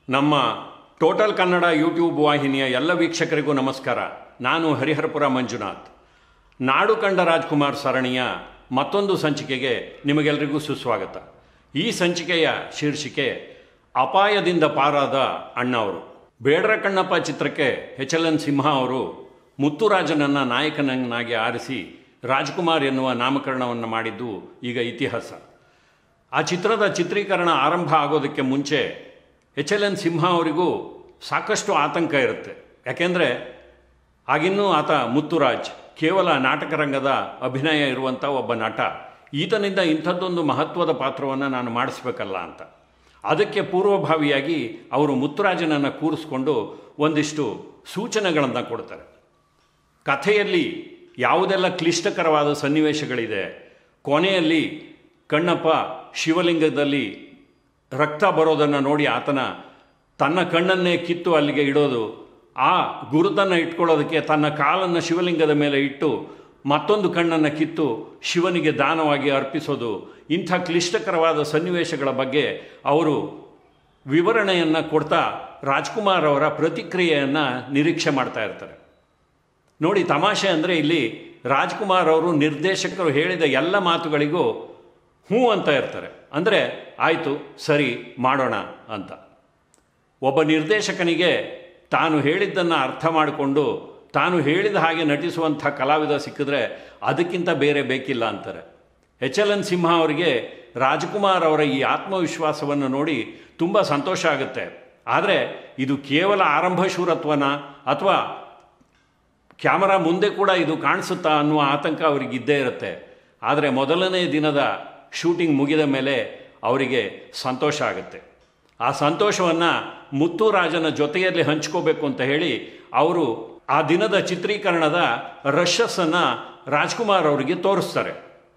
ನಮ್ಮ total Kannada YouTube ವಾಹಿನಿಯ ಎಲ್ಲ ವೀಕ್ಷಕರಿಗೂ ನಮಸ್ಕಾರ ನಾನು ಹರಿಹರಪುರ ಮಂಜುನಾಥ್ ನಾಡು ಕಂಡ ರಾಜ್ಕುಮಾರ್ ಸರಣಿಯ ಮತ್ತೊಂದು ಸಂಚಿಕೆಗೆ ನಿಮಗೆಲ್ಲರಿಗೂ ಸುಸ್ವಾಗತ ಈ ಸಂಚಿಕೆಯ ಶೀರ್ಷಿಕೆ ಅಪಾಯದಿಂದ ಪಾರಾದ ಅಣ್ಣವರು ಬೇಡರ ಕಣ್ಣಪ್ಪ ಚಿತ್ರಕ್ಕೆ ಎಚ್ ಎಲ್ ಎನ್ ಸಿಂಹ ಅವರು ಮುತ್ತುರಾಜನನ್ನು ನಾಯಕನನ್ನಾಗಿ ಆರಿಸಿ ರಾಜ್ಕುಮಾರ್ ಎನ್ನುವ ನಾಮಕರಣವನ್ನು ಮಾಡಿದ್ದು ಈಗ ಇತಿಹಾಸ ಆ ಚಿತ್ರದ ಚಿತ್ರೀಕರಣ ಆರಂಭ ಆಗೋದಕ್ಕೆ ಮುಂಚೆ ಎಚ್ ಎಲ್ ಎನ್ ಸಿಂಹ ಅವರಿಗೂ ಸಾಕಷ್ಟು ಆತಂಕ ಇರುತ್ತೆ ಯಾಕೆಂದರೆ ಆಗಿನ್ನೂ ಆತ ಮುತ್ತುರಾಜ್ ಕೇವಲ ನಾಟಕ ರಂಗದ ಅಭಿನಯ ಇರುವಂಥ ಒಬ್ಬ ನಟ ಈತನಿಂದ ಇಂಥದ್ದೊಂದು ಮಹತ್ವದ ಪಾತ್ರವನ್ನು ನಾನು ಮಾಡಿಸ್ಬೇಕಲ್ಲ ಅಂತ ಅದಕ್ಕೆ ಪೂರ್ವಭಾವಿಯಾಗಿ ಅವರು ಮುತ್ತುರಾಜನನ್ನು ಕೂರಿಸ್ಕೊಂಡು ಒಂದಿಷ್ಟು ಸೂಚನೆಗಳನ್ನು ಕೊಡ್ತಾರೆ ಕಥೆಯಲ್ಲಿ ಯಾವುದೆಲ್ಲ ಕ್ಲಿಷ್ಟಕರವಾದ ಸನ್ನಿವೇಶಗಳಿದೆ ಕೊನೆಯಲ್ಲಿ ಕಣ್ಣಪ್ಪ ಶಿವಲಿಂಗದಲ್ಲಿ ರಕ್ತ ಬರೋದನ್ನು ನೋಡಿ ಆತನ ತನ್ನ ಕಣ್ಣನ್ನೇ ಕಿತ್ತು ಅಲ್ಲಿಗೆ ಇಡೋದು ಆ ಗುರುತನ್ನು ಇಟ್ಕೊಳ್ಳೋದಕ್ಕೆ ತನ್ನ ಕಾಲನ್ನು ಶಿವಲಿಂಗದ ಮೇಲೆ ಇಟ್ಟು ಮತ್ತೊಂದು ಕಣ್ಣನ್ನು ಕಿತ್ತು ಶಿವನಿಗೆ ದಾನವಾಗಿ ಅರ್ಪಿಸೋದು ಇಂಥ ಕ್ಲಿಷ್ಟಕರವಾದ ಸನ್ನಿವೇಶಗಳ ಬಗ್ಗೆ ಅವರು ವಿವರಣೆಯನ್ನು ಕೊಡ್ತಾ ರಾಜ್ಕುಮಾರ್ ಅವರ ಪ್ರತಿಕ್ರಿಯೆಯನ್ನು ನಿರೀಕ್ಷೆ ಮಾಡ್ತಾ ಇರ್ತಾರೆ ನೋಡಿ ತಮಾಷೆ ಅಂದರೆ ಇಲ್ಲಿ ರಾಜ್ಕುಮಾರ್ ಅವರು ನಿರ್ದೇಶಕರು ಹೇಳಿದ ಎಲ್ಲ ಮಾತುಗಳಿಗೂ ಹ್ಞೂ ಅಂತ ಇರ್ತಾರೆ ಅಂದರೆ ಆಯಿತು ಸರಿ ಮಾಡೋಣ ಅಂತ ಒಬ್ಬ ನಿರ್ದೇಶಕನಿಗೆ ತಾನು ಹೇಳಿದ್ದನ್ನು ಅರ್ಥ ಮಾಡಿಕೊಂಡು ತಾನು ಹೇಳಿದ ಹಾಗೆ ನಟಿಸುವಂಥ ಕಲಾವಿದ ಸಿಕ್ಕಿದ್ರೆ ಅದಕ್ಕಿಂತ ಬೇರೆ ಬೇಕಿಲ್ಲ ಅಂತಾರೆ ಎಚ್ ಎಲ್ ಎನ್ ಸಿಂಹ ಅವರಿಗೆ ರಾಜ್ಕುಮಾರ್ ಅವರ ಈ ಆತ್ಮವಿಶ್ವಾಸವನ್ನು ನೋಡಿ ತುಂಬ ಸಂತೋಷ ಆಗುತ್ತೆ ಆದರೆ ಇದು ಕೇವಲ ಆರಂಭ ಶೂರತ್ವನ ಅಥವಾ ಕ್ಯಾಮರಾ ಮುಂದೆ ಕೂಡ ಇದು ಕಾಣಿಸುತ್ತಾ ಅನ್ನುವ ಆತಂಕ ಅವರಿಗೆ ಇದ್ದೇ ಇರುತ್ತೆ ಆದರೆ ಮೊದಲನೇ ದಿನದ ಶೂಟಿಂಗ್ ಮುಗಿದ ಮೇಲೆ ಅವರಿಗೆ ಸಂತೋಷ ಆಗುತ್ತೆ ಆ ಸಂತೋಷವನ್ನು ಮುತ್ತುರಾಜನ ಜೊತೆಯಲ್ಲಿ ಹಂಚ್ಕೋಬೇಕು ಅಂತ ಹೇಳಿ ಅವರು ಆ ದಿನದ ಚಿತ್ರೀಕರಣದ ರಶಸ್ಸನ್ನು ರಾಜ್ಕುಮಾರ್ ಅವರಿಗೆ ತೋರಿಸ್ತಾರೆ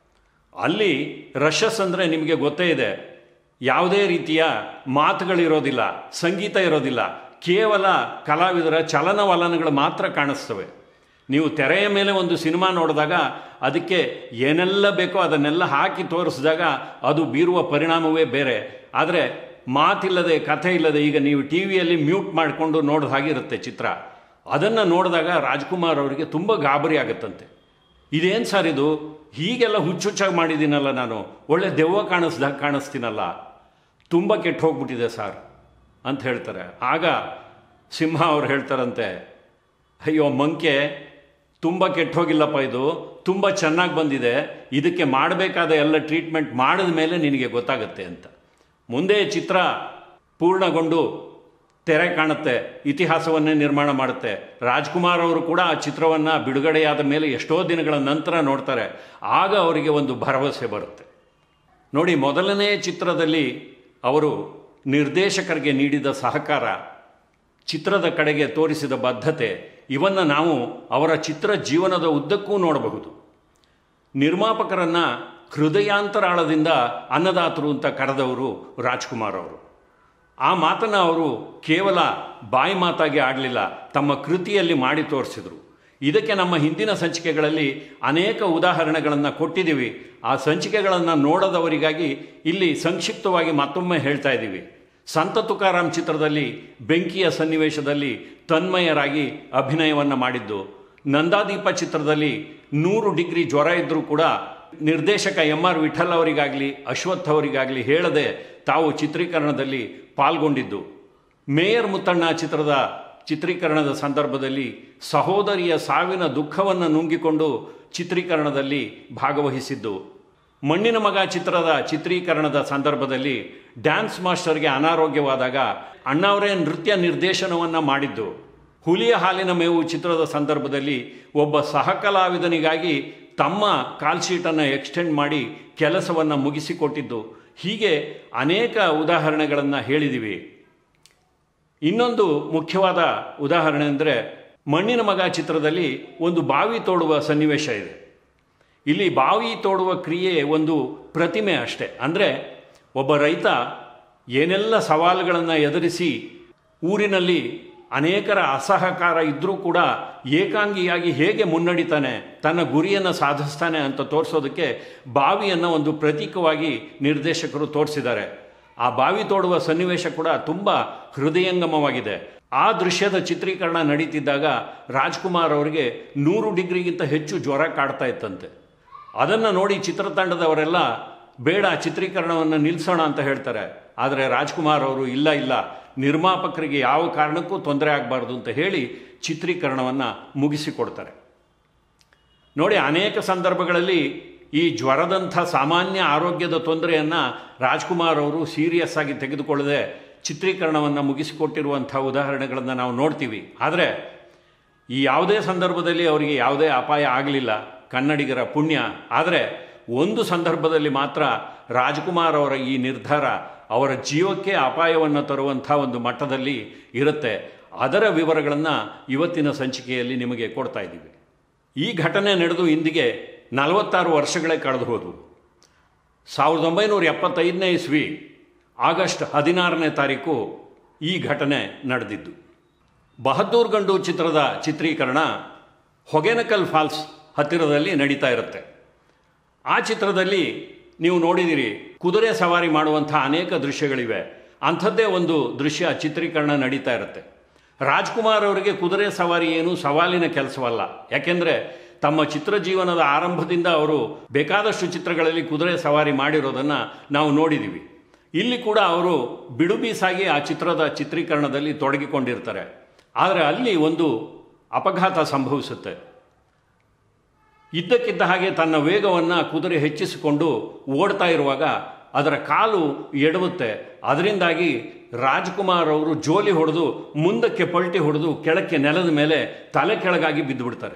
ಅಲ್ಲಿ ರಶಸ್ ಅಂದರೆ ನಿಮಗೆ ಗೊತ್ತೇ ಇದೆ ಯಾವುದೇ ರೀತಿಯ ಮಾತುಗಳಿರೋದಿಲ್ಲ ಸಂಗೀತ ಇರೋದಿಲ್ಲ ಕೇವಲ ಕಲಾವಿದರ ಚಲನವಲನಗಳು ಮಾತ್ರ ಕಾಣಿಸ್ತವೆ ನೀವು ತೆರೆಯ ಮೇಲೆ ಒಂದು ಸಿನಿಮಾ ನೋಡಿದಾಗ ಅದಕ್ಕೆ ಏನೆಲ್ಲ ಬೇಕೋ ಅದನ್ನೆಲ್ಲ ಹಾಕಿ ತೋರಿಸಿದಾಗ ಅದು ಬೀರುವ ಪರಿಣಾಮವೇ ಬೇರೆ ಆದರೆ ಮಾತಿಲ್ಲದೆ ಕಥೆ ಇಲ್ಲದೆ ಈಗ ನೀವು ಟಿ ವಿಯಲ್ಲಿ ಮ್ಯೂಟ್ ಮಾಡಿಕೊಂಡು ನೋಡಿದ ಹಾಗಿರುತ್ತೆ ಚಿತ್ರ ಅದನ್ನು ನೋಡಿದಾಗ ರಾಜ್ಕುಮಾರ್ ಅವರಿಗೆ ತುಂಬ ಗಾಬರಿ ಆಗುತ್ತಂತೆ ಇದೇನು ಸರ್ ಇದು ಹೀಗೆಲ್ಲ ಹುಚ್ಚುಚ್ಚಾಗಿ ಮಾಡಿದ್ದೀನಲ್ಲ ನಾನು ಒಳ್ಳೆ ದೆವ್ವ ಕಾಣಿಸ್ದಾಗ ಕಾಣಿಸ್ತೀನಲ್ಲ ತುಂಬ ಕೆಟ್ಟು ಹೋಗ್ಬಿಟ್ಟಿದೆ ಸರ್ ಅಂತ ಹೇಳ್ತಾರೆ ಆಗ ಸಿಂಹ ಅವ್ರು ಹೇಳ್ತಾರಂತೆ ಅಯ್ಯೋ ಮಂಕೆ ತುಂಬ ಕೆಟ್ಟು ಹೋಗಿಲ್ಲಪ್ಪ ಇದು ತುಂಬ ಚೆನ್ನಾಗಿ ಬಂದಿದೆ ಇದಕ್ಕೆ ಮಾಡಬೇಕಾದ ಎಲ್ಲ ಟ್ರೀಟ್ಮೆಂಟ್ ಮಾಡಿದ ಮೇಲೆ ನಿನಗೆ ಗೊತ್ತಾಗುತ್ತೆ ಅಂತ ಮುಂದೆ ಚಿತ್ರ ಪೂರ್ಣಗೊಂಡು ತೆರೆ ಕಾಣುತ್ತೆ ಇತಿಹಾಸವನ್ನೇ ನಿರ್ಮಾಣ ಮಾಡುತ್ತೆ ರಾಜ್ಕುಮಾರ್ ಅವರು ಕೂಡ ಆ ಚಿತ್ರವನ್ನು ಬಿಡುಗಡೆಯಾದ ಮೇಲೆ ಎಷ್ಟೋ ದಿನಗಳ ನಂತರ ನೋಡ್ತಾರೆ ಆಗ ಅವರಿಗೆ ಒಂದು ಭರವಸೆ ಬರುತ್ತೆ ನೋಡಿ ಮೊದಲನೇ ಚಿತ್ರದಲ್ಲಿ ಅವರು ನಿರ್ದೇಶಕರಿಗೆ ನೀಡಿದ ಸಹಕಾರ ಚಿತ್ರದ ಕಡೆಗೆ ತೋರಿಸಿದ ಬದ್ಧತೆ ಇವನ್ನು ನಾವು ಅವರ ಚಿತ್ರ ಜೀವನದ ಉದ್ದಕ್ಕೂ ನೋಡಬಹುದು ನಿರ್ಮಾಪಕರನ್ನು ಹೃದಯಾಂತರಾಳದಿಂದ ಅನ್ನದಾತರು ಅಂತ ಕರೆದವರು ರಾಜ್ಕುಮಾರ್ ಅವರು ಆ ಮಾತನ್ನು ಅವರು ಕೇವಲ ಬಾಯಿ ಮಾತಾಗಿ ಆಡಲಿಲ್ಲ ತಮ್ಮ ಕೃತಿಯಲ್ಲಿ ಮಾಡಿ ತೋರಿಸಿದರು ಇದಕ್ಕೆ ನಮ್ಮ ಹಿಂದಿನ ಸಂಚಿಕೆಗಳಲ್ಲಿ ಅನೇಕ ಉದಾಹರಣೆಗಳನ್ನು ಕೊಟ್ಟಿದ್ದೀವಿ ಆ ಸಂಚಿಕೆಗಳನ್ನು ನೋಡದವರಿಗಾಗಿ ಇಲ್ಲಿ ಸಂಕ್ಷಿಪ್ತವಾಗಿ ಮತ್ತೊಮ್ಮೆ ಹೇಳ್ತಾ ಇದ್ದೀವಿ ಸಂತ ತುಕಾರಾಮ್ ಚಿತ್ರದಲ್ಲಿ ಬೆಂಕಿಯ ಸನ್ನಿವೇಶದಲ್ಲಿ ತನ್ಮಯರಾಗಿ ಅಭಿನಯವನ್ನು ಮಾಡಿದ್ದು ನಂದಾದೀಪ ಚಿತ್ರದಲ್ಲಿ ನೂರು ಡಿಗ್ರಿ ಜ್ವರ ಇದ್ದರೂ ಕೂಡ ನಿರ್ದೇಶಕ ಎಂ ಆರ್ ವಿಠಲ್ ಅವರಿಗಾಗಲಿ ಅಶ್ವಥ್ ಅವರಿಗಾಗಲಿ ಹೇಳದೆ ತಾವು ಚಿತ್ರೀಕರಣದಲ್ಲಿ ಪಾಲ್ಗೊಂಡಿದ್ದು ಮೇಯರ್ ಮುತ್ತಣ್ಣ ಚಿತ್ರದ ಚಿತ್ರೀಕರಣದ ಸಂದರ್ಭದಲ್ಲಿ ಸಹೋದರಿಯ ಸಾವಿನ ದುಃಖವನ್ನು ನುಂಗಿಕೊಂಡು ಚಿತ್ರೀಕರಣದಲ್ಲಿ ಭಾಗವಹಿಸಿದ್ದು ಮಣ್ಣಿನ ಮಗ ಚಿತ್ರದ ಚಿತ್ರೀಕರಣದ ಸಂದರ್ಭದಲ್ಲಿ ಡ್ಯಾನ್ಸ್ ಮಾಸ್ಟರ್ಗೆ ಅನಾರೋಗ್ಯವಾದಾಗ ಅಣ್ಣವರೇ ನೃತ್ಯ ನಿರ್ದೇಶನವನ್ನು ಮಾಡಿದ್ದು ಹುಲಿಯ ಹಾಲಿನ ಮೇವು ಚಿತ್ರದ ಸಂದರ್ಭದಲ್ಲಿ ಒಬ್ಬ ಸಹಕಲಾವಿದನಿಗಾಗಿ ತಮ್ಮ ಕಾಲ್ ಶೀಟನ್ನು ಎಕ್ಸ್ಟೆಂಡ್ ಮಾಡಿ ಕೆಲಸವನ್ನು ಮುಗಿಸಿಕೊಟ್ಟಿದ್ದು ಹೀಗೆ ಅನೇಕ ಉದಾಹರಣೆಗಳನ್ನು ಹೇಳಿದ್ದೀವಿ ಇನ್ನೊಂದು ಮುಖ್ಯವಾದ ಉದಾಹರಣೆ ಅಂದರೆ ಮಣ್ಣಿನ ಮಗ ಚಿತ್ರದಲ್ಲಿ ಒಂದು ಬಾವಿ ತೋಡುವ ಸನ್ನಿವೇಶ ಇದೆ ಇಲ್ಲಿ ಬಾವಿ ತೋಡುವ ಕ್ರಿಯೆ ಒಂದು ಪ್ರತಿಮೆ ಅಷ್ಟೆ ಅಂದರೆ ಒಬ್ಬ ರೈತ ಏನೆಲ್ಲ ಸವಾಲುಗಳನ್ನು ಎದುರಿಸಿ ಊರಿನಲ್ಲಿ ಅನೇಕರ ಅಸಹಕಾರ ಇದ್ದರೂ ಕೂಡ ಏಕಾಂಗಿಯಾಗಿ ಹೇಗೆ ಮುನ್ನಡಿತಾನೆ ತನ್ನ ಗುರಿಯನ್ನು ಸಾಧಿಸ್ತಾನೆ ಅಂತ ತೋರಿಸೋದಕ್ಕೆ ಬಾವಿಯನ್ನು ಒಂದು ಪ್ರತೀಕವಾಗಿ ನಿರ್ದೇಶಕರು ತೋರಿಸಿದ್ದಾರೆ ಆ ಬಾವಿ ತೋಡುವ ಸನ್ನಿವೇಶ ಕೂಡ ತುಂಬ ಹೃದಯಂಗಮವಾಗಿದೆ ಆ ದೃಶ್ಯದ ಚಿತ್ರೀಕರಣ ನಡೀತಿದ್ದಾಗ ರಾಜ್ಕುಮಾರ್ ಅವರಿಗೆ ನೂರು ಡಿಗ್ರಿಗಿಂತ ಹೆಚ್ಚು ಜ್ವರ ಕಾಡ್ತಾ ಇತ್ತಂತೆ ಅದನ್ನು ನೋಡಿ ಚಿತ್ರತಂಡದವರೆಲ್ಲ ಬೇಡ ಚಿತ್ರೀಕರಣವನ್ನು ನಿಲ್ಲಿಸೋಣ ಅಂತ ಹೇಳ್ತಾರೆ ಆದರೆ ರಾಜ್ಕುಮಾರ್ ಅವರು ಇಲ್ಲ ಇಲ್ಲ ನಿರ್ಮಾಪಕರಿಗೆ ಯಾವ ಕಾರಣಕ್ಕೂ ತೊಂದರೆ ಆಗಬಾರ್ದು ಅಂತ ಹೇಳಿ ಚಿತ್ರೀಕರಣವನ್ನು ಮುಗಿಸಿಕೊಡ್ತಾರೆ ನೋಡಿ ಅನೇಕ ಸಂದರ್ಭಗಳಲ್ಲಿ ಈ ಜ್ವರದಂಥ ಸಾಮಾನ್ಯ ಆರೋಗ್ಯದ ತೊಂದರೆಯನ್ನು ರಾಜ್ಕುಮಾರ್ ಅವರು ಸೀರಿಯಸ್ ಆಗಿ ತೆಗೆದುಕೊಳ್ಳದೆ ಚಿತ್ರೀಕರಣವನ್ನು ಮುಗಿಸಿಕೊಟ್ಟಿರುವಂಥ ಉದಾಹರಣೆಗಳನ್ನು ನಾವು ನೋಡ್ತೀವಿ ಆದರೆ ಈ ಯಾವುದೇ ಸಂದರ್ಭದಲ್ಲಿ ಅವರಿಗೆ ಯಾವುದೇ ಅಪಾಯ ಆಗಲಿಲ್ಲ ಕನ್ನಡಿಗರ ಪುಣ್ಯ ಆದರೆ ಒಂದು ಸಂದರ್ಭದಲ್ಲಿ ಮಾತ್ರ ರಾಜ್ಕುಮಾರ್ ಅವರ ಈ ನಿರ್ಧಾರ ಅವರ ಜೀವಕ್ಕೆ ಅಪಾಯವನ್ನು ತರುವಂಥ ಒಂದು ಮಟ್ಟದಲ್ಲಿ ಇರುತ್ತೆ ಅದರ ವಿವರಗಳನ್ನು ಇವತ್ತಿನ ಸಂಚಿಕೆಯಲ್ಲಿ ನಿಮಗೆ ಕೊಡ್ತಾ ಇದ್ದೀವಿ ಈ ಘಟನೆ ನಡೆದು ಇಂದಿಗೆ ನಲವತ್ತಾರು ವರ್ಷಗಳೇ ಕಳೆದು ಹೋದವು ಸಾವಿರದ ಒಂಬೈನೂರ ಎಪ್ಪತ್ತೈದನೇ ಇಸ್ವಿ ಆಗಸ್ಟ್ ಹದಿನಾರನೇ ತಾರೀಕು ಈ ಘಟನೆ ನಡೆದಿದ್ದು ಬಹದ್ದೂರ್ ಗಂಡು ಚಿತ್ರದ ಚಿತ್ರೀಕರಣ ಹೊಗೇನಕಲ್ ಫಾಲ್ಸ್ ಹತ್ತಿರದಲ್ಲಿ ನಡೀತಾ ಇರುತ್ತೆ ಆ ಚಿತ್ರದಲ್ಲಿ ನೀವು ನೋಡಿದಿರಿ ಕುದುರೆ ಸವಾರಿ ಮಾಡುವಂಥ ಅನೇಕ ದೃಶ್ಯಗಳಿವೆ ಅಂಥದ್ದೇ ಒಂದು ದೃಶ್ಯ ಚಿತ್ರೀಕರಣ ನಡೀತಾ ಇರುತ್ತೆ ರಾಜ್ಕುಮಾರ್ ಅವರಿಗೆ ಕುದುರೆ ಸವಾರಿ ಏನು ಸವಾಲಿನ ಕೆಲಸವಲ್ಲ ಯಾಕೆಂದರೆ ತಮ್ಮ ಚಿತ್ರ ಜೀವನದ ಆರಂಭದಿಂದ ಅವರು ಬೇಕಾದಷ್ಟು ಚಿತ್ರಗಳಲ್ಲಿ ಕುದುರೆ ಸವಾರಿ ಮಾಡಿರೋದನ್ನು ನಾವು ನೋಡಿದ್ದೀವಿ ಇಲ್ಲಿ ಕೂಡ ಅವರು ಬಿಡುಬೀಸಾಗಿ ಆ ಚಿತ್ರದ ಚಿತ್ರೀಕರಣದಲ್ಲಿ ತೊಡಗಿಕೊಂಡಿರ್ತಾರೆ ಆದರೆ ಅಲ್ಲಿ ಒಂದು ಅಪಘಾತ ಸಂಭವಿಸುತ್ತೆ ಇದ್ದಕ್ಕಿದ್ದ ಹಾಗೆ ತನ್ನ ವೇಗವನ್ನು ಕುದುರೆ ಹೆಚ್ಚಿಸಿಕೊಂಡು ಓಡ್ತಾ ಇರುವಾಗ ಅದರ ಕಾಲು ಎಡವುತ್ತೆ ಅದರಿಂದಾಗಿ ರಾಜ್ಕುಮಾರ್ ಅವರು ಜೋಲಿ ಹೊಡೆದು ಮುಂದಕ್ಕೆ ಪಲ್ಟಿ ಹೊಡೆದು ಕೆಳಕ್ಕೆ ನೆಲದ ಮೇಲೆ ತಲೆ ಕೆಳಗಾಗಿ ಬಿದ್ದು ಬಿಡ್ತಾರೆ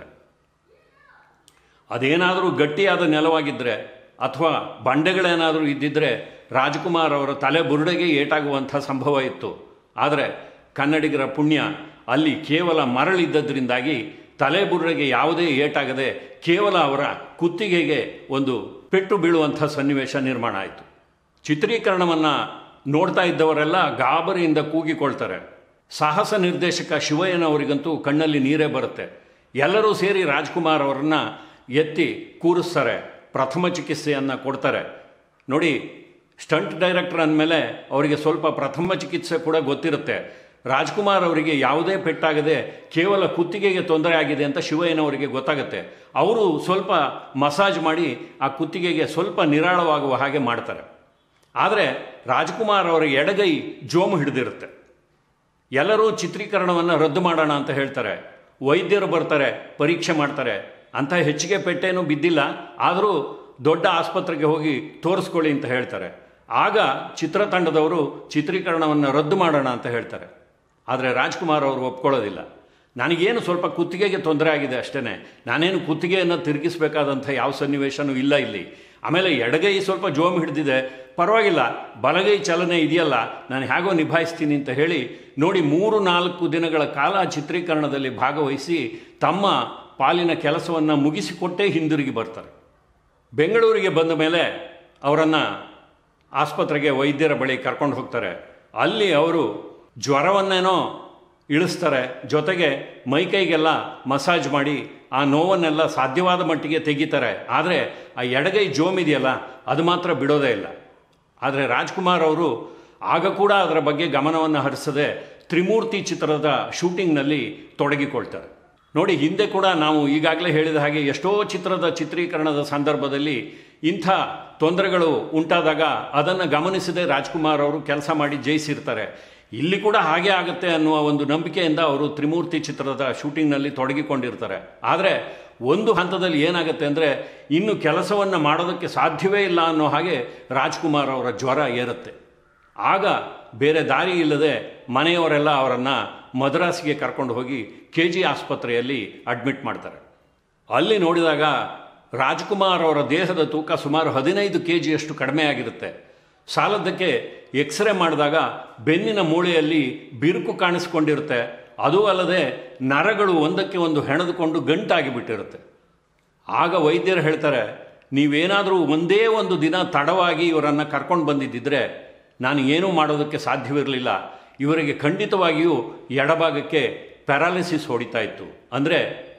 ಅದೇನಾದರೂ ಗಟ್ಟಿಯಾದ ನೆಲವಾಗಿದ್ದರೆ ಅಥವಾ ಬಂಡೆಗಳೇನಾದರೂ ಇದ್ದಿದ್ದರೆ ರಾಜ್ಕುಮಾರ್ ಅವರ ತಲೆ ಬುರುಡೆಗೆ ಏಟಾಗುವಂಥ ಸಂಭವ ಇತ್ತು ಆದರೆ ಕನ್ನಡಿಗರ ಪುಣ್ಯ ಅಲ್ಲಿ ಕೇವಲ ಮರಳಿದ್ದದ್ರಿಂದಾಗಿ ತಲೆ ಬುರುಡೆಗೆ ಯಾವುದೇ ಏಟಾಗದೆ ಕೇವಲ ಅವರ ಕುತ್ತಿಗೆಗೆ ಒಂದು ಪೆಟ್ಟು ಬೀಳುವಂಥ ಸನ್ನಿವೇಶ ನಿರ್ಮಾಣ ಆಯಿತು ಚಿತ್ರೀಕರಣವನ್ನು ನೋಡ್ತಾ ಇದ್ದವರೆಲ್ಲ ಗಾಬರಿಯಿಂದ ಕೂಗಿಕೊಳ್ತಾರೆ ಸಾಹಸ ನಿರ್ದೇಶಕ ಶಿವಯ್ಯನವರಿಗಂತೂ ಕಣ್ಣಲ್ಲಿ ನೀರೇ ಬರುತ್ತೆ ಎಲ್ಲರೂ ಸೇರಿ ರಾಜ್ಕುಮಾರ್ ಅವರನ್ನು ಎತ್ತಿ ಕೂರಿಸ್ತಾರೆ ಪ್ರಥಮ ಚಿಕಿತ್ಸೆಯನ್ನು ಕೊಡ್ತಾರೆ ನೋಡಿ ಸ್ಟಂಟ್ ಡೈರೆಕ್ಟರ್ ಅಂದಮೇಲೆ ಅವರಿಗೆ ಸ್ವಲ್ಪ ಪ್ರಥಮ ಚಿಕಿತ್ಸೆ ಕೂಡ ಗೊತ್ತಿರುತ್ತೆ ರಾಜ್ಕುಮಾರ್ ಅವರಿಗೆ ಯಾವುದೇ ಪೆಟ್ಟಾಗದೆ ಕೇವಲ ಕುತ್ತಿಗೆಗೆ ತೊಂದರೆ ಆಗಿದೆ ಅಂತ ಶಿವಯ್ಯನವರಿಗೆ ಗೊತ್ತಾಗುತ್ತೆ ಅವರು ಸ್ವಲ್ಪ ಮಸಾಜ್ ಮಾಡಿ ಆ ಕುತ್ತಿಗೆಗೆ ಸ್ವಲ್ಪ ನಿರಾಳವಾಗುವ ಹಾಗೆ ಮಾಡ್ತಾರೆ ಆದರೆ ರಾಜ್ಕುಮಾರ್ ಅವರ ಎಡಗೈ ಜೋಮು ಹಿಡಿದಿರುತ್ತೆ ಎಲ್ಲರೂ ಚಿತ್ರೀಕರಣವನ್ನು ರದ್ದು ಮಾಡೋಣ ಅಂತ ಹೇಳ್ತಾರೆ ವೈದ್ಯರು ಬರ್ತಾರೆ ಪರೀಕ್ಷೆ ಮಾಡ್ತಾರೆ ಅಂಥ ಹೆಚ್ಚಿಗೆ ಪೆಟ್ಟೇನೂ ಬಿದ್ದಿಲ್ಲ ಆದರೂ ದೊಡ್ಡ ಆಸ್ಪತ್ರೆಗೆ ಹೋಗಿ ತೋರಿಸ್ಕೊಳ್ಳಿ ಅಂತ ಹೇಳ್ತಾರೆ ಆಗ ಚಿತ್ರತಂಡದವರು ಚಿತ್ರೀಕರಣವನ್ನು ರದ್ದು ಮಾಡೋಣ ಅಂತ ಹೇಳ್ತಾರೆ ಆದರೆ ರಾಜ್ಕುಮಾರ್ ಅವರು ಒಪ್ಕೊಳ್ಳೋದಿಲ್ಲ ನನಗೇನು ಸ್ವಲ್ಪ ಕುತ್ತಿಗೆಗೆ ತೊಂದರೆ ಆಗಿದೆ ಅಷ್ಟೇ ನಾನೇನು ಕುತ್ತಿಗೆಯನ್ನು ತಿರುಗಿಸಬೇಕಾದಂಥ ಯಾವ ಸನ್ನಿವೇಶನೂ ಇಲ್ಲ ಇಲ್ಲಿ ಆಮೇಲೆ ಎಡಗೈ ಸ್ವಲ್ಪ ಜೋಮ್ ಹಿಡಿದಿದೆ ಪರವಾಗಿಲ್ಲ ಬಲಗೈ ಚಲನೆ ಇದೆಯಲ್ಲ ನಾನು ಹೇಗೋ ನಿಭಾಯಿಸ್ತೀನಿ ಅಂತ ಹೇಳಿ ನೋಡಿ ಮೂರು ನಾಲ್ಕು ದಿನಗಳ ಕಾಲ ಚಿತ್ರೀಕರಣದಲ್ಲಿ ಭಾಗವಹಿಸಿ ತಮ್ಮ ಪಾಲಿನ ಕೆಲಸವನ್ನು ಮುಗಿಸಿಕೊಟ್ಟೇ ಹಿಂದಿರುಗಿ ಬರ್ತಾರೆ ಬೆಂಗಳೂರಿಗೆ ಬಂದ ಮೇಲೆ ಅವರನ್ನು ಆಸ್ಪತ್ರೆಗೆ ವೈದ್ಯರ ಬಳಿ ಕರ್ಕೊಂಡು ಹೋಗ್ತಾರೆ ಅಲ್ಲಿ ಅವರು ಜ್ವರವನ್ನೇನೋ ಇಳಿಸ್ತಾರೆ ಜೊತೆಗೆ ಮೈಕೈಗೆಲ್ಲ ಮಸಾಜ್ ಮಾಡಿ ಆ ನೋವನ್ನೆಲ್ಲ ಸಾಧ್ಯವಾದ ಮಟ್ಟಿಗೆ ತೆಗಿತಾರೆ ಆದರೆ ಆ ಎಡಗೈ ಜೋಮ್ ಇದೆಯಲ್ಲ ಅದು ಮಾತ್ರ ಬಿಡೋದೇ ಇಲ್ಲ ಆದರೆ ರಾಜ್ಕುಮಾರ್ ಅವರು ಆಗ ಕೂಡ ಅದರ ಬಗ್ಗೆ ಗಮನವನ್ನು ಹರಿಸದೆ ತ್ರಿಮೂರ್ತಿ ಚಿತ್ರದ ಶೂಟಿಂಗ್ನಲ್ಲಿ ತೊಡಗಿಕೊಳ್ತಾರೆ ನೋಡಿ ಹಿಂದೆ ಕೂಡ ನಾವು ಈಗಾಗಲೇ ಹೇಳಿದ ಹಾಗೆ ಎಷ್ಟೋ ಚಿತ್ರದ ಚಿತ್ರೀಕರಣದ ಸಂದರ್ಭದಲ್ಲಿ ಇಂಥ ತೊಂದರೆಗಳು ಉಂಟಾದಾಗ ಅದನ್ನು ಗಮನಿಸದೆ ರಾಜ್ಕುಮಾರ್ ಅವರು ಕೆಲಸ ಮಾಡಿ ಜಯಿಸಿರ್ತಾರೆ ಇಲ್ಲಿ ಕೂಡ ಹಾಗೆ ಆಗುತ್ತೆ ಅನ್ನುವ ಒಂದು ನಂಬಿಕೆಯಿಂದ ಅವರು ತ್ರಿಮೂರ್ತಿ ಚಿತ್ರದ ಶೂಟಿಂಗ್ನಲ್ಲಿ ತೊಡಗಿಕೊಂಡಿರ್ತಾರೆ ಆದರೆ ಒಂದು ಹಂತದಲ್ಲಿ ಏನಾಗುತ್ತೆ ಅಂದರೆ ಇನ್ನು ಕೆಲಸವನ್ನು ಮಾಡೋದಕ್ಕೆ ಸಾಧ್ಯವೇ ಇಲ್ಲ ಅನ್ನೋ ಹಾಗೆ ರಾಜ್ಕುಮಾರ್ ಅವರ ಜ್ವರ ಏರುತ್ತೆ ಆಗ ಬೇರೆ ದಾರಿ ಇಲ್ಲದೆ ಮನೆಯವರೆಲ್ಲ ಅವರನ್ನು ಮದ್ರಾಸ್ಗೆ ಕರ್ಕೊಂಡು ಹೋಗಿ ಕೆ ಜಿ ಆಸ್ಪತ್ರೆಯಲ್ಲಿ ಅಡ್ಮಿಟ್ ಮಾಡ್ತಾರೆ ಅಲ್ಲಿ ನೋಡಿದಾಗ ರಾಜ್ಕುಮಾರ್ ಅವರ ದೇಹದ ತೂಕ ಸುಮಾರು ಹದಿನೈದು ಕೆ ಜಿಯಷ್ಟು ಕಡಿಮೆ ಆಗಿರುತ್ತೆ ಸಾಲದ್ದಕ್ಕೆ ಎಕ್ಸ್ರೇ ಮಾಡಿದಾಗ ಬೆನ್ನಿನ ಮೂಳೆಯಲ್ಲಿ ಬಿರುಕು ಕಾಣಿಸ್ಕೊಂಡಿರುತ್ತೆ ಅದೂ ಅಲ್ಲದೆ ನರಗಳು ಒಂದಕ್ಕೆ ಒಂದು ಹೆಣೆದುಕೊಂಡು ಗಂಟಾಗಿ ಬಿಟ್ಟಿರುತ್ತೆ ಆಗ ವೈದ್ಯರು ಹೇಳ್ತಾರೆ ನೀವೇನಾದರೂ ಒಂದೇ ಒಂದು ದಿನ ತಡವಾಗಿ ಇವರನ್ನು ಕರ್ಕೊಂಡು ಬಂದಿದ್ದಿದ್ರೆ ನಾನು ಏನೂ ಮಾಡೋದಕ್ಕೆ ಸಾಧ್ಯವಿರಲಿಲ್ಲ ಇವರಿಗೆ ಖಂಡಿತವಾಗಿಯೂ ಎಡಭಾಗಕ್ಕೆ ಪ್ಯಾರಾಲಿಸಿಸ್ ಹೊಡಿತಾ ಇತ್ತು ಅಂದರೆ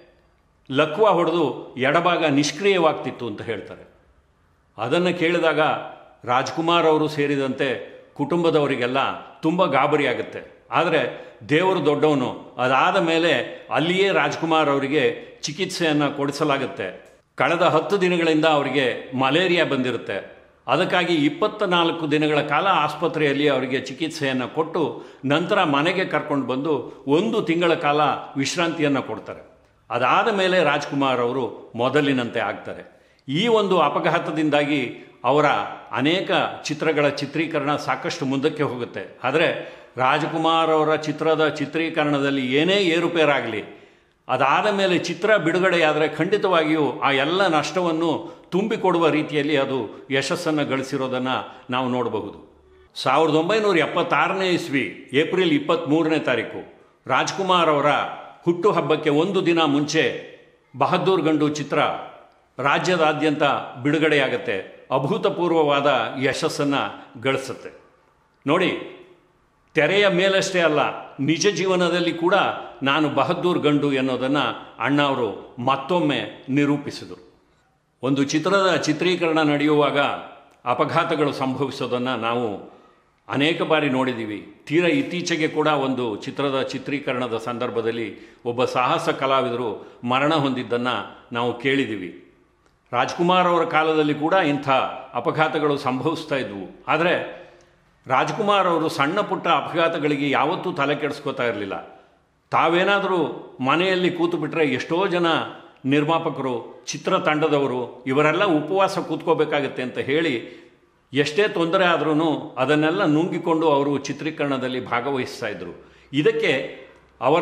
ಲಕ್ವ ಹೊಡೆದು ಎಡಭಾಗ ನಿಷ್ಕ್ರಿಯವಾಗ್ತಿತ್ತು ಅಂತ ಹೇಳ್ತಾರೆ ಅದನ್ನು ಕೇಳಿದಾಗ ರಾಜ್ಕುಮಾರ್ ಅವರು ಸೇರಿದಂತೆ ಕುಟುಂಬದವರಿಗೆಲ್ಲ ತುಂಬ ಗಾಬರಿಯಾಗುತ್ತೆ ಆದರೆ ದೇವರು ದೊಡ್ಡವನು ಅದಾದ ಮೇಲೆ ಅಲ್ಲಿಯೇ ರಾಜ್ಕುಮಾರ್ ಅವರಿಗೆ ಚಿಕಿತ್ಸೆಯನ್ನು ಕೊಡಿಸಲಾಗುತ್ತೆ ಕಳೆದ ಹತ್ತು ದಿನಗಳಿಂದ ಅವರಿಗೆ ಮಲೇರಿಯಾ ಬಂದಿರುತ್ತೆ ಅದಕ್ಕಾಗಿ ಇಪ್ಪತ್ತ ನಾಲ್ಕು ದಿನಗಳ ಕಾಲ ಆಸ್ಪತ್ರೆಯಲ್ಲಿ ಅವರಿಗೆ ಚಿಕಿತ್ಸೆಯನ್ನು ಕೊಟ್ಟು ನಂತರ ಮನೆಗೆ ಕರ್ಕೊಂಡು ಬಂದು ಒಂದು ತಿಂಗಳ ಕಾಲ ವಿಶ್ರಾಂತಿಯನ್ನು ಕೊಡ್ತಾರೆ ಅದಾದ ಮೇಲೆ ರಾಜ್ಕುಮಾರ್ ಅವರು ಮೊದಲಿನಂತೆ ಆಗ್ತಾರೆ ಈ ಒಂದು ಅಪಘಾತದಿಂದಾಗಿ ಅವರ ಅನೇಕ ಚಿತ್ರಗಳ ಚಿತ್ರೀಕರಣ ಸಾಕಷ್ಟು ಮುಂದಕ್ಕೆ ಹೋಗುತ್ತೆ ಆದರೆ ರಾಜ್ಕುಮಾರ್ ಅವರ ಚಿತ್ರದ ಚಿತ್ರೀಕರಣದಲ್ಲಿ ಏನೇ ಏರುಪೇರಾಗಲಿ ಅದಾದ ಮೇಲೆ ಚಿತ್ರ ಬಿಡುಗಡೆಯಾದರೆ ಖಂಡಿತವಾಗಿಯೂ ಆ ಎಲ್ಲ ನಷ್ಟವನ್ನು ತುಂಬಿಕೊಡುವ ರೀತಿಯಲ್ಲಿ ಅದು ಯಶಸ್ಸನ್ನು ಗಳಿಸಿರೋದನ್ನು ನಾವು ನೋಡಬಹುದು ಸಾವಿರದ ಒಂಬೈನೂರ ಎಪ್ಪತ್ತಾರನೇ ಇಸ್ವಿ ಏಪ್ರಿಲ್ ಇಪ್ಪತ್ತ್ಮೂರನೇ ತಾರೀಕು ರಾಜ್ಕುಮಾರ್ ಅವರ ಹುಟ್ಟುಹಬ್ಬಕ್ಕೆ ಒಂದು ದಿನ ಮುಂಚೆ ಬಹದ್ದೂರ್ ಗಂಡು ಚಿತ್ರ ರಾಜ್ಯದಾದ್ಯಂತ ಬಿಡುಗಡೆಯಾಗುತ್ತೆ ಅಭೂತಪೂರ್ವವಾದ ಯಶಸ್ಸನ್ನು ಗಳಿಸುತ್ತೆ ನೋಡಿ ತೆರೆಯ ಮೇಲಷ್ಟೇ ಅಲ್ಲ ನಿಜ ಜೀವನದಲ್ಲಿ ಕೂಡ ನಾನು ಬಹದ್ದೂರ್ ಗಂಡು ಎನ್ನೋದನ್ನು ಅಣ್ಣ ಅವರು ಮತ್ತೊಮ್ಮೆ ನಿರೂಪಿಸಿದರು ಒಂದು ಚಿತ್ರದ ಚಿತ್ರೀಕರಣ ನಡೆಯುವಾಗ ಅಪಘಾತಗಳು ಸಂಭವಿಸೋದನ್ನು ನಾವು ಅನೇಕ ಬಾರಿ ನೋಡಿದ್ದೀವಿ ತೀರಾ ಇತ್ತೀಚೆಗೆ ಕೂಡ ಒಂದು ಚಿತ್ರದ ಚಿತ್ರೀಕರಣದ ಸಂದರ್ಭದಲ್ಲಿ ಒಬ್ಬ ಸಾಹಸ ಕಲಾವಿದರು ಮರಣ ಹೊಂದಿದ್ದನ್ನು ನಾವು ಕೇಳಿದ್ದೀವಿ ರಾಜ್ಕುಮಾರ್ ಅವರ ಕಾಲದಲ್ಲಿ ಕೂಡ ಇಂಥ ಅಪಘಾತಗಳು ಸಂಭವಿಸ್ತಾ ಇದ್ವು ಆದರೆ ರಾಜ್ಕುಮಾರ್ ಅವರು ಸಣ್ಣ ಪುಟ್ಟ ಅಪಘಾತಗಳಿಗೆ ಯಾವತ್ತೂ ತಲೆ ಕೆಡಿಸ್ಕೋತಾ ಇರಲಿಲ್ಲ ತಾವೇನಾದರೂ ಮನೆಯಲ್ಲಿ ಕೂತು ಬಿಟ್ಟರೆ ಎಷ್ಟೋ ಜನ ನಿರ್ಮಾಪಕರು ಚಿತ್ರತಂಡದವರು ಇವರೆಲ್ಲ ಉಪವಾಸ ಕೂತ್ಕೋಬೇಕಾಗತ್ತೆ ಅಂತ ಹೇಳಿ ಎಷ್ಟೇ ತೊಂದರೆ ಆದ್ರೂ ಅದನ್ನೆಲ್ಲ ನುಂಗಿಕೊಂಡು ಅವರು ಚಿತ್ರೀಕರಣದಲ್ಲಿ ಭಾಗವಹಿಸ್ತಾ ಇದ್ದರು ಇದಕ್ಕೆ ಅವರ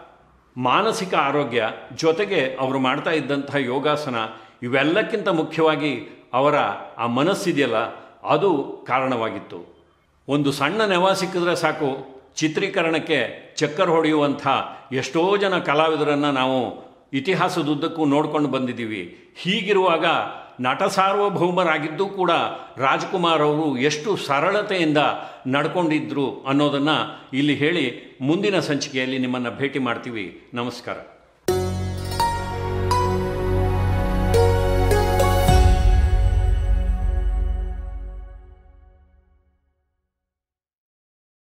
ಮಾನಸಿಕ ಆರೋಗ್ಯ ಜೊತೆಗೆ ಅವರು ಮಾಡ್ತಾ ಇದ್ದಂತಹ ಯೋಗಾಸನ ಇವೆಲ್ಲಕ್ಕಿಂತ ಮುಖ್ಯವಾಗಿ ಅವರ ಆ ಮನಸ್ಸಿದೆಯಲ್ಲ ಅದು ಕಾರಣವಾಗಿತ್ತು ಒಂದು ಸಣ್ಣ ನೆವ ಸಿಕ್ಕಿದ್ರೆ ಸಾಕು ಚಿತ್ರೀಕರಣಕ್ಕೆ ಚಕ್ಕರ್ ಹೊಡೆಯುವಂಥ ಎಷ್ಟೋ ಜನ ಕಲಾವಿದರನ್ನು ನಾವು ಇತಿಹಾಸದುದ್ದಕ್ಕೂ ನೋಡ್ಕೊಂಡು ಬಂದಿದ್ದೀವಿ ಹೀಗಿರುವಾಗ ನಟ ಸಾರ್ವಭೌಮರಾಗಿದ್ದೂ ಕೂಡ ರಾಜ್ಕುಮಾರ್ ಅವರು ಎಷ್ಟು ಸರಳತೆಯಿಂದ ನಡ್ಕೊಂಡಿದ್ರು ಅನ್ನೋದನ್ನು ಇಲ್ಲಿ ಹೇಳಿ ಮುಂದಿನ ಸಂಚಿಕೆಯಲ್ಲಿ ನಿಮ್ಮನ್ನು ಭೇಟಿ ಮಾಡ್ತೀವಿ ನಮಸ್ಕಾರ